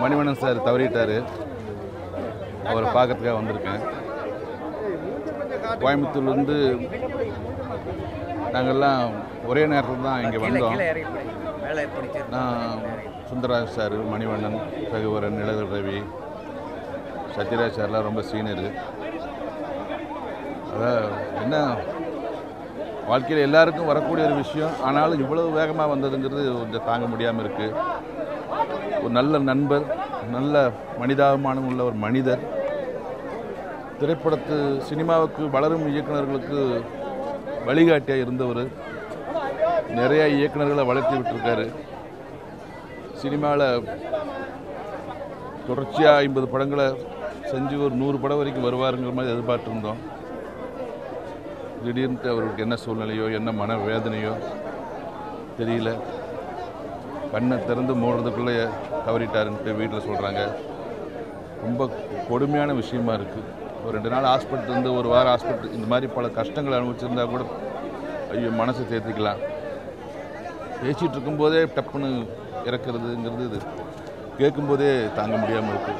Manivannan sir தவறிட்டார் அவரை பார்க்கறதுக்காக வந்திருக்கேன் கோயம்புத்தூர்லேருந்து நாங்கள்லாம் ஒரே நேரத்தில் தான் இங்கே வந்தோம் மேலே பிடிச்சிருக்கு நான் சுந்தரராஜ் சார் மணிவண்ணன் ரகுவரன் நிலகர் ரவி சத்யராஜ் சார்லாம் ரொம்ப சீனியரு அதான் என்ன வாழ்க்கையில் எல்லாருக்கும் வரக்கூடிய ஒரு விஷயம் ஆனாலும் இவ்வளவு வேகமாக வந்ததுங்கிறது கொஞ்சம் தாங்க முடியாமல் இருக்குது ஒரு நல்ல நண்பர் நல்ல மனிதாபிமானம் உள்ள ஒரு மனிதர் திரைப்படத்து சினிமாவுக்கு வளரும் இயக்குனர்களுக்கு வழிகாட்டியாக இருந்தவர் நிறைய இயக்குனர்களை வளர்த்தி விட்டுருக்காரு சினிமாவில் தொடர்ச்சியாக ஐம்பது படங்களை செஞ்சு ஒரு நூறு படம் வரைக்கும் வருவாருங்கிற மாதிரி எதிர்பார்த்துருந்தோம் திடீர்னு அவருக்கு என்ன சூழ்நிலையோ என்ன மன வேதனையோ தெரியல கண்ணை திறந்து மூடுறதுக்குள்ளே தவறிட்டாருன்ட்டு வீட்டில் சொல்கிறாங்க ரொம்ப கொடுமையான விஷயமா இருக்குது ஒரு ரெண்டு நாள் ஹாஸ்பிட்டல் இருந்து ஒரு வாரம் ஹாஸ்பிட்டல் இந்த மாதிரி பல கஷ்டங்களை அனுபவிச்சிருந்தா கூட ஐயோ மனசை தேர்த்திக்கலாம் பேசிகிட்டு இருக்கும்போதே டப்புன்னு இறக்குறதுங்கிறது இது கேட்கும்போதே தாங்க முடியாமல் இருக்கு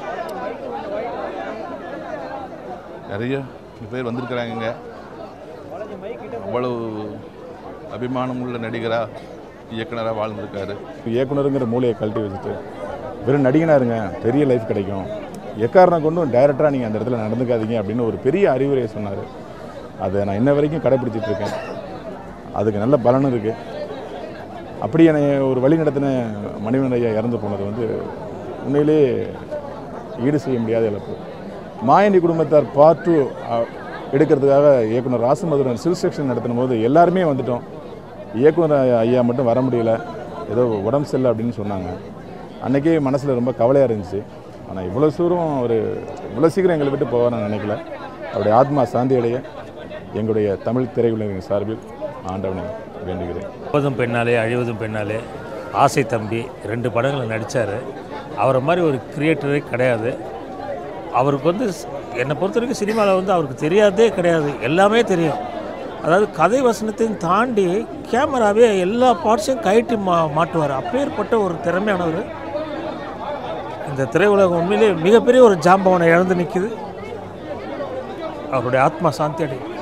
நிறைய பேர் வந்திருக்கிறாங்கங்க அவ்வளவு அபிமானம் உள்ள நடிகராக இயக்குனராக வாழ்ந்திருக்காரு இயக்குனருங்கிற மூலையை கழட்டி வச்சுட்டு வெறும் நடிகனாக இருங்க பெரிய லைஃப் கிடைக்கும் எக்காரணம் கொண்டும் டைரக்டராக நீங்கள் அந்த இடத்துல நடந்துக்காதீங்க அப்படின்னு ஒரு பெரிய அறிவுரையை சொன்னார் அதை நான் இன்ன வரைக்கும் கடைப்பிடிச்சிட்டு இருக்கேன் அதுக்கு நல்ல பலனும் இருக்குது அப்படி என்னை ஒரு வழி நடத்தின மணிவன் ஐயா இறந்து போனது வந்து உண்மையிலே ஈடு செய்ய முடியாத இழப்பு மாயண்டி குடும்பத்தார் பார்ட் டூ எடுக்கிறதுக்காக இயக்குனர் ராசமதுரன் சில் செக்ஷன் நடத்தின போது எல்லாருமே வந்துட்டோம் இயக்குனர் ஐயா மட்டும் வர முடியல ஏதோ உடம்பு சரியில்லை அப்படின்னு சொன்னாங்க அன்றைக்கே மனசில் ரொம்ப கவலையாக இருந்துச்சு ஆனால் இவ்வளோ சூரம் ஒரு இவ்வளோ சீக்கிரம் எங்களை விட்டு போக நான் நினைக்கல அவருடைய ஆத்மா சாந்தி அடைய எங்களுடைய தமிழ் திரையுலகின் சார்பில் ஆண்டவனை வேண்டுகிறேன் அழுவதும் பெண்ணாலே அழிவதும் பெண்ணாலே ஆசை தம்பி ரெண்டு படங்களில் நடித்தார் அவரை மாதிரி ஒரு கிரியேட்டரே கிடையாது அவருக்கு வந்து ஸ்- என்னை பொறுத்த வரைக்கும் சினிமாவில் வந்து அவருக்கு தெரியாதே கிடையாது எல்லாமே தெரியும் அதாவது கதை வசனத்தையும் தாண்டி கேமராவே எல்லா பார்ட்ஸையும் கழட்டி மா மாட்டுவார் அப்பேற்பட்ட ஒரு திறமையானவர் இந்த திரையுலகம் உண்மையிலே மிகப்பெரிய ஒரு ஜாம்பவனை இழந்து நிற்குது அவருடைய ஆத்மா சாந்தி அடையும்